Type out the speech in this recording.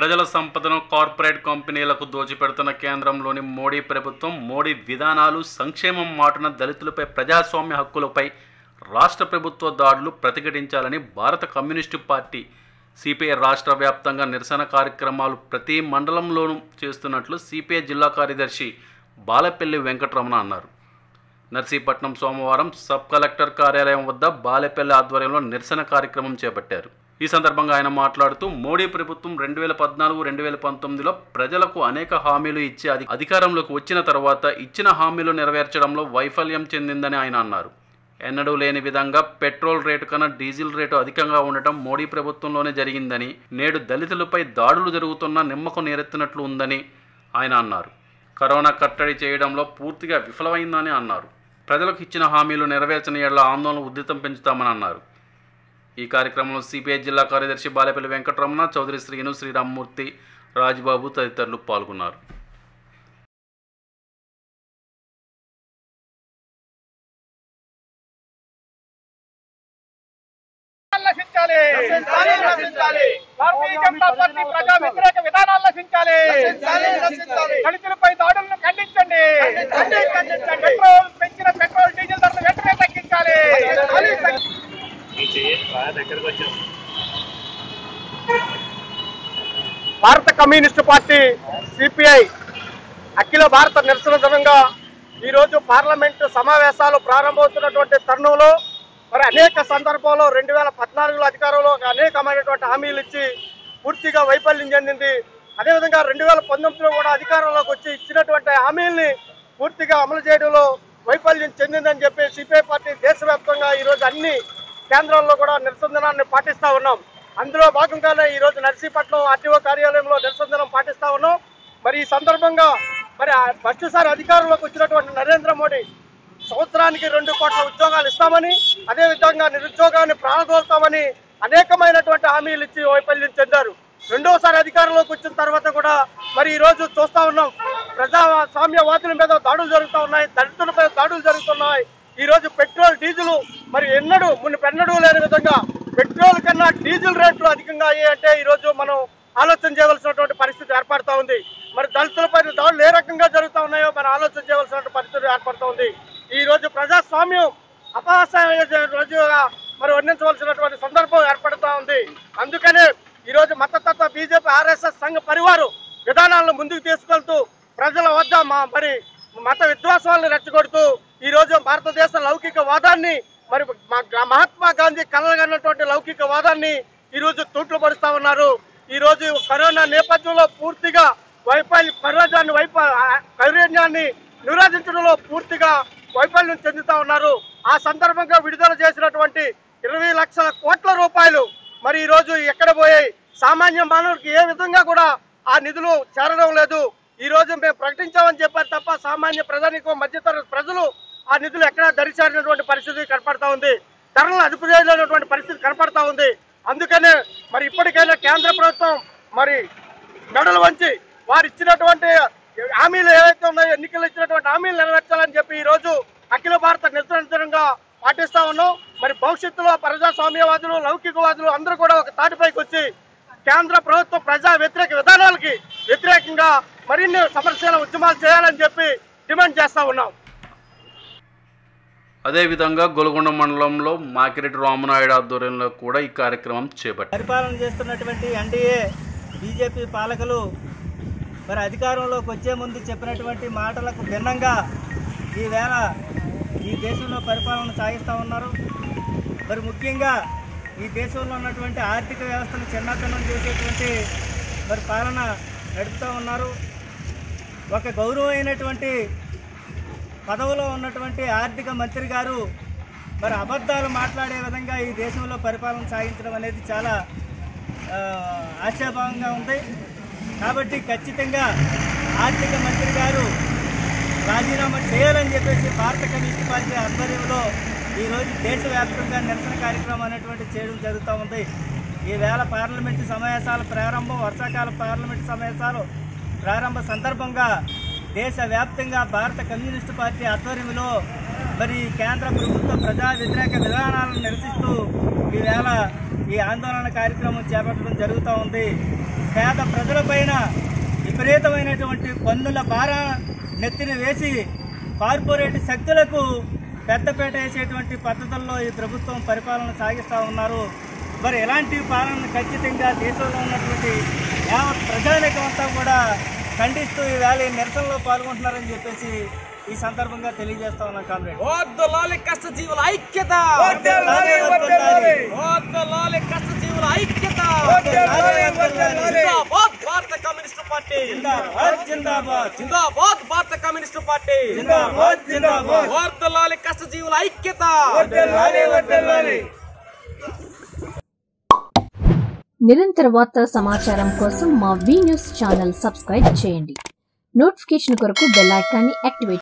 ప్రజల సంపదను కార్పొరేట్ కంపెనీలకు దోచిపెడుతున్న కేంద్రంలోని మోడీ ప్రభుత్వం మోడీ విధానాలు సంక్షేమం మాటున దళితులపై ప్రజాస్వామ్య హక్కులపై రాష్ట్ర ప్రభుత్వ దాడులు ప్రతిఘటించాలని భారత కమ్యూనిస్టు పార్టీ సిపిఐ రాష్ట్ర వ్యాప్తంగా నిరసన కార్యక్రమాలు ప్రతి మండలంలోనూ చేస్తున్నట్లు సిపిఐ జిల్లా కార్యదర్శి బాలపల్లి వెంకటరమణ అన్నారు నర్సీపట్నం సోమవారం సబ్ కలెక్టర్ కార్యాలయం వద్ద బాలెపల్లి ఆధ్వర్యంలో నిరసన కార్యక్రమం చేపట్టారు ఈ సందర్భంగా ఆయన మాట్లాడుతూ మోడీ ప్రభుత్వం రెండు వేల పద్నాలుగు రెండు వేల పంతొమ్మిదిలో ప్రజలకు అనేక హామీలు ఇచ్చి అధి అధికారంలోకి వచ్చిన తర్వాత ఇచ్చిన హామీలు నెరవేర్చడంలో వైఫల్యం చెందిందని ఆయన అన్నారు ఎన్నడూ లేని విధంగా పెట్రోల్ రేటు కన్నా డీజిల్ రేటు అధికంగా ఉండటం మోడీ ప్రభుత్వంలోనే జరిగిందని నేడు దళితులపై దాడులు జరుగుతున్న నిమ్మకం నేరెత్తినట్లు ఉందని ఆయన అన్నారు కరోనా కట్టడి చేయడంలో పూర్తిగా విఫలమైందని అన్నారు ప్రజలకు ఇచ్చిన హామీలు నెరవేర్చని ఏళ్ల ఆందోళన ఉధృతం పెంచుతామని అన్నారు ఈ కార్యక్రమంలో సిపిఐ జిల్లా కార్యదర్శి బాలేపల్లి వెంకటరమణ చౌదరి శ్రీను శ్రీరామ్మూర్తి రాజ్బాబు తదితరులు పాల్గొన్నారు నశించాలి నశించాలి, నశించాలి. భారతీయ జనతా పార్టీ ప్రజా వ్యతిరేక విధానాలు నశించాలి నశించాలి, నశించాలి. దళితులపై దాడులను ఖండించండి ఖండించండి, ఖండించండి. పెట్రోల్ పెంచిన పెట్రోల్ డీజిల్ ధరలు వెంటనే తగ్గించాలి భారత కమ్యూనిస్టు పార్టీ సిపిఐ అఖిల భారత నిరసన దినంగా ఈరోజు పార్లమెంటు సమావేశాలు ప్రారంభమవుతున్నటువంటి తరుణంలో మరి అనేక సందర్భాల్లో రెండు వేల పద్నాలుగులో అధికారంలో అనేకమైనటువంటి హామీలు ఇచ్చి పూర్తిగా వైఫల్యం చెందింది అదేవిధంగా రెండు వేల పంతొమ్మిదిలో కూడా అధికారంలోకి వచ్చి ఇచ్చినటువంటి హామీల్ని పూర్తిగా అమలు చేయడంలో వైఫల్యం చెందిందని చెప్పి సిపిఐ పార్టీ దేశవ్యాప్తంగా ఈరోజు అన్ని కేంద్రాల్లో కూడా నిరసన దినాన్ని పాటిస్తా ఉన్నాం అందులో భాగంగానే ఈ రోజు నర్సీపట్నం ఆర్టీఓ కార్యాలయంలో నిరసన దినం పాటిస్తా ఉన్నాం మరి ఈ సందర్భంగా మరి ఆ ఫస్ట్సారి అధికారంలోకి వచ్చినటువంటి నరేంద్ర మోడీ సంవత్సరానికి రెండు కోట్ల ఉద్యోగాలు ఇస్తామని అదేవిధంగా నిరుద్యోగాన్ని ప్రాణదోలుతామని అనేకమైనటువంటి హామీలు ఇచ్చి వైఫల్యం చెందారు రెండోసారి అధికారంలోకి వచ్చిన తర్వాత కూడా మరి ఈ రోజు చూస్తా ఉన్నాం ప్రజాస్వామ్యవాదుల మీద దాడులు జరుగుతూ ఉన్నాయి దళితులపై దాడులు జరుగుతున్నాయి ఈ రోజు పెట్రోల్ డీజిల్ మరి ఎన్నడూ మునుపెన్నడూ లేని విధంగా పెట్రోల్ కన్నా డీజిల్ రేట్లు అధికంగా అయ్యాయంటే ఈ రోజు మనం ఆలోచన చేయవలసినటువంటి పరిస్థితి ఏర్పడతా ఉంది మరి దళితులపై దాడులు ఏ రకంగా జరుగుతూ ఉన్నాయో మనం ఆలోచన చేయవలసినటువంటి పరిస్థితి ఏర్పడుతూ ఉంది ఈ రోజు ప్రజాస్వామ్యం అపహాస్య రోజుగా మరి వర్ణించవలసినటువంటి సందర్భం ఏర్పడుతూ ఉంది అందుకనే ఈ రోజు మతతత్వ బీజేపీ ఆర్ఎస్ఎస్ సంఘ పరివారు విధానాలను ముందుకు తీసుకెళ్తూ ప్రజల వద్ద మా మరి మత విద్వాసాలను రెచ్చగొడుతూ ఈ రోజు భారతదేశ లౌకిక వాదాన్ని మరి మా- మహాత్మా గాంధీ కలగన్నటువంటి లౌకిక వాదాన్ని ఈ రోజు తూట్లు పరుస్తా ఉన్నారు ఈ రోజు కరోనా నేపథ్యంలో పూర్తిగా వైఫల్య పర్వతాన్ని వైఫ కైరణ్యాన్ని నిరోధించడంలో పూర్తిగా వైఫల్యం చెందుతా ఉన్నారు ఆ సందర్భంగా విడుదల చేసినటువంటి ఇరవై లక్షల కోట్ల రూపాయలు మరి ఈ రోజు ఎక్కడ పోయాయి సామాన్య మానవుడికి ఏ విధంగా కూడా ఆ నిధులు చేరడం లేదు ఈ రోజు మేము ప్రకటించామని చెప్పారు తప్ప సామాన్య ప్రజానికం మధ్యతరగతి ప్రజలు ఆ నిధులు ఎక్కడా దరిచారినటువంటి పరిస్థితి కనపడతా ఉంది ధరలను అదుపు చేయలేనటువంటి పరిస్థితి కనపడతా ఉంది అందుకనే మరి ఇప్పటికైనా కేంద్ర ప్రభుత్వం మరి మెడలు వంచి వారు ఇచ్చినటువంటి హామీలు ఏవైతే ఉన్నాయో ఎన్నికలు ఇచ్చినటువంటి హామీలు నెరవేర్చాలని చెప్పి ఈ రోజు అఖిల భారత నిరంతరంగా పాటిస్తా ఉన్నాం మరి భవిష్యత్తులో ప్రజాస్వామ్యవాదులు లౌకికవాదులు అందరూ కూడా ఒక తాటిపైకి వచ్చి కేంద్ర ప్రభుత్వ ప్రజా వ్యతిరేక విధానాలకి వ్యతిరేకంగా మరిన్ని సమస్యల ఉద్యమాలు చేయాలని చెప్పి డిమాండ్ చేస్తా ఉన్నాం అదేవిధంగా గొలగొండ మండలంలో మాకిరెడ్డి రామనాయుడు ఆధ్వర్యంలో కూడా ఈ కార్యక్రమం చేపట్టారు పరిపాలన చేస్తున్నటువంటి ఎన్డీఏ బీజేపీ పాలకులు మరి అధికారంలోకి వచ్చే ముందు చెప్పినటువంటి మాటలకు భిన్నంగా ఈవేళ ఈ దేశంలో పరిపాలన సాగిస్తూ ఉన్నారు మరి ముఖ్యంగా ఈ దేశంలో ఉన్నటువంటి ఆర్థిక వ్యవస్థను చిన్నతనం చేసేటువంటి మరి పాలన నడుపుతూ ఉన్నారు ఒక గౌరవమైనటువంటి పదవిలో ఉన్నటువంటి ఆర్థిక మంత్రి గారు మరి అబద్ధాలు మాట్లాడే విధంగా ఈ దేశంలో పరిపాలన సాగించడం అనేది చాలా ఆ, ఆశాభావంగా ఉంది కాబట్టి ఖచ్చితంగా ఆర్థిక మంత్రి గారు రాజీనామా చేయాలని చెప్పేసి భారత కమ్యూనిస్ట్ పార్టీ ఆధ్వర్యంలో ఈరోజు దేశవ్యాప్తంగా నిరసన కార్యక్రమం అనేటువంటి చేయడం జరుగుతూ ఉంది ఈవేళ పార్లమెంటు సమావేశాల ప్రారంభం వర్షాకాల పార్లమెంటు సమావేశాలు ప్రారంభ సందర్భంగా దేశవ్యాప్తంగా భారత కమ్యూనిస్టు పార్టీ ఆధ్వర్యంలో మరి కేంద్ర ప్రభుత్వ ప్రజా వ్యతిరేక విధానాలను నిరసిస్తూ ఈవేళ ఈ ఆందోళన కార్యక్రమం చేపట్టడం జరుగుతూ ఉంది పేద ప్రజలపైన విపరీతమైనటువంటి పన్నుల భార నెత్తిన వేసి కార్పొరేట్ శక్తులకు పెద్దపేట వేసేటువంటి పద్ధతుల్లో ఈ ప్రభుత్వం పరిపాలన సాగిస్తూ ఉన్నారు మరి ఎలాంటి పాలన ఖచ్చితంగా దేశంలో ఉన్నటువంటి యావత్ ప్రజానికం అంతా కూడా ఖండిస్తూ ఈవేళ ఈ నిరసనలో పాల్గొంటున్నారని చెప్పేసి ఈ సందర్భంగా తెలియజేస్తా ఉన్నాం కామ్రేడ్ వద్దలాలి కష్టజీవుల ఐక్యత వర్ధిల్లాలి, వర్ధిల్లాలి. వద్దలాలి కష్టజీవుల ఐక్యత వర్ధిల్లాలి, వర్ధిల్లాలి. జిందాబాద్ భారత కమ్యూనిస్టు పార్టీ జిందాబాద్ జిందాబాద్ జిందాబాద్ భారత కమ్యూనిస్టు పార్టీ జిందాబాద్ జిందాబాద్ వద్దలాలి కష్టజీవుల ఐక్యత వర్ధిల్లాలి, వర్ధిల్లాలి. నిరంతర వార్తా సమాచారం కోసం మా వి న్యూస్ ఛానల్ సబ్స్క్రైబ్ చేయండి నోటిఫికేషన్ కొరకు బెల్ ఐకాన్ని యాక్టివేట్